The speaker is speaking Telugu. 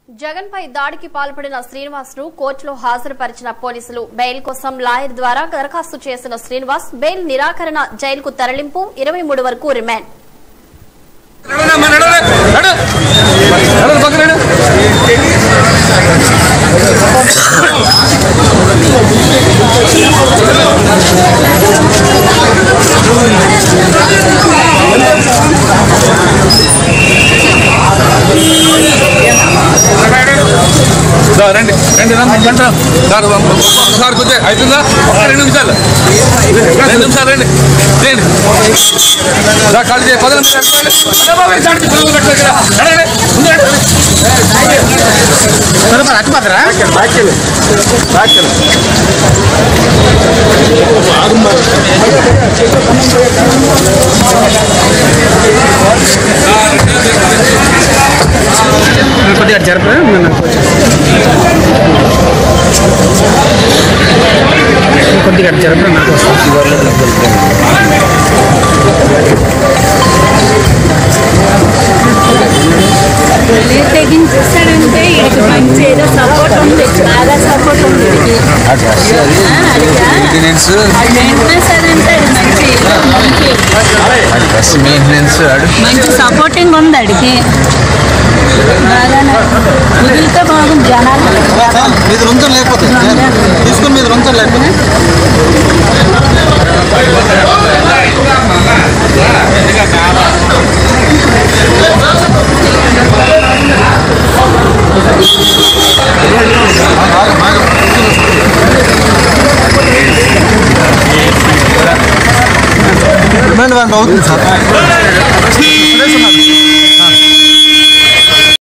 జగన్ పై దాడికి పాల్పడిన శ్రీనివాస్ ను కోర్టులో హాజరుపరిచిన పోలీసులు బెయిల్ కోసం లాయర్ ద్వారా దరఖాస్తు చేసిన శ్రీనివాస్ బెయిల్ నిరాకరణ జైలుకు తరలింపు ఇరవై మూడు వరకు రిమాండ్ నడవనమ్మా, నడవలే. నడు. నడు, పక్కన నడు. దా, రండి రండి రమ్మ, రండి, రా. సార్ రమ్మ. ఒకసారి కూర్చో అయిపోయిందా ఒక్క రెండు నిమిషాలు రెండు నిమిషాలు రండి రండి దా, కాళ్ళు చేయి పది నిమిషాలు అరే బాబు, ఈ సాడికి పిల్లలు పెట్టలేదు కదా. నడవండి, ముందు రండి. కొద్దిగా జరప కొద్దిగా జరప నాకు మళ్ళీ తెగించేస్తాడంటే వీడికి మంచి ఏదో సపోర్ట్ ఉంది బాగా సపోర్ట్ ఉంది వీడికి ఆ, అడిగా మెయింటెనెన్స్ మెయింటెనెన్స్ అదంటే అది మంచి ఏదో మంచి బస్ మెయింటెనెన్స్ మంచి సపోర్టింగ్ ఉంది అడిగి బాగానే వదిలితే బాగుంది జనాలు మీద రుంచం లేకపోతే తీసుకుని మీద రుంచం లేకపోతే రిమాండ్ వారెంట్ అవుతుంది సార్